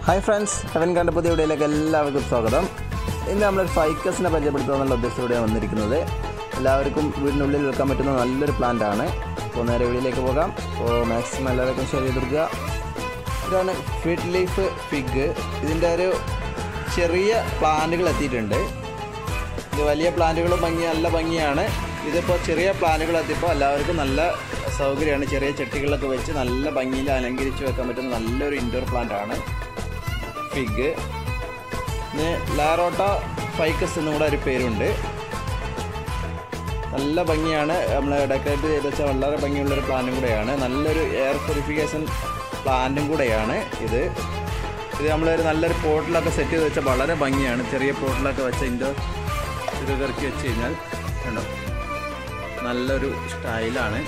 hi friends heaven കണ്ട പുതിയ വീഡിയോയിലേക്ക് എല്ലാവർക്കും സ്വാഗതം ഇന്ന് നമ്മൾ ഫൈക്കസിനെ പരിചയപ്പെടുത്തുക എന്നുള്ള ഉദ്ദേശത്തോടെയാണ് വന്നിരിക്കുന്നത് എല്ലാവർക്കും വീടിനുള്ളിൽ വെക്കാൻ പറ്റുന്ന നല്ലൊരു പ്ലാന്റ് ആണ് അപ്പോൾ നേരെ വീഡിയോയിലേക്ക് പോകാം അപ്പോൾ മാക്സിമം എല്ലാവർക്കും ഷെയർ ചെയ്ത് കൊടുക്കുക ഇതാണ് ഫിഡ് ലീഫ് ഫിഗ് ഇതിൻ്റെ ഒരു ചെറിയ പ്ലാന്റുകൾ എത്തിയിട്ടുണ്ട് ഇത് വലിയ പ്ലാന്റുകളും ഭംഗി നല്ല ഭംഗിയാണ് ഇതിപ്പോൾ ചെറിയ പ്ലാന്റുകൾ എത്തിയപ്പോൾ എല്ലാവർക്കും നല്ല സൗകര്യമാണ് ചെറിയ ചട്ടികളിലൊക്കെ വെച്ച് നല്ല ഭംഗിയിൽ അലങ്കരിച്ച് വെക്കാൻ പറ്റുന്ന നല്ലൊരു ഇൻഡോർ പ്ലാന്റ് ആണ് ഫിഗ് ഇതിന് ലാറോട്ട ഫൈക്കസ് എന്നും കൂടെ ഒരു പേരുണ്ട് നല്ല ഭംഗിയാണ് നമ്മൾ ഡെക്കറേറ്റ് ചെയ്ത് വെച്ചാൽ വളരെ ഭംഗിയുള്ളൊരു പ്ലാന്റും കൂടെയാണ് നല്ലൊരു എയർ പ്യൂരിഫിക്കേഷൻ പ്ലാന്റും കൂടെയാണ് ഇത് ഇത് നമ്മളൊരു നല്ലൊരു പോട്ടിലൊക്കെ സെറ്റ് ചെയ്ത് വെച്ചാൽ വളരെ ഭംഗിയാണ് ചെറിയ പോട്ടിലൊക്കെ വെച്ച ഇൻഡോർ ഇത് ഇറക്കി വെച്ച് കഴിഞ്ഞാൽ കണ്ടോ നല്ലൊരു സ്റ്റൈലാണ്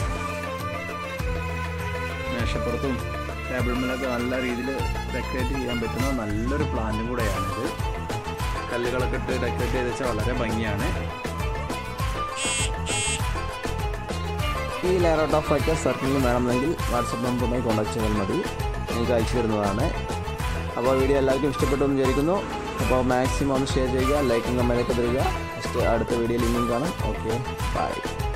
മേശപ്പുറത്തും ടേബിൾ മേലൊക്കെ നല്ല രീതിയിൽ ഡെക്കറേറ്റ് ചെയ്യാൻ പറ്റുന്ന നല്ലൊരു പ്ലാന്റും കൂടെയാണിത് കല്ലുകളൊക്കെ ഇട്ട് ഡെക്കറേറ്റ് ചെയ്ത് വെച്ചാൽ വളരെ ഭംഗിയാണ് ഈ ലെയറൗട്ട് ഓഫ് ഒക്കെ സർക്കിളിൽ വേണമെങ്കിൽ വാട്സപ്പ് നമ്പറുമായി കോൺടാക്ട് ചെയ്താൽ മതി എനിക്ക് അയച്ചു തരുന്നതാണ് അപ്പോൾ വീഡിയോ എല്ലാവർക്കും ഇഷ്ടപ്പെട്ടു എന്ന് വിചാരിക്കുന്നു അപ്പോൾ മാക്സിമം ഒന്ന് ഷെയർ ചെയ്യുക ലൈക്കും കമൻറ്റൊക്കെ തരിക നെക്സ്റ്റ് അടുത്ത വീഡിയോയിൽ ഇനിയും കാണാം ഓക്കെ ബൈ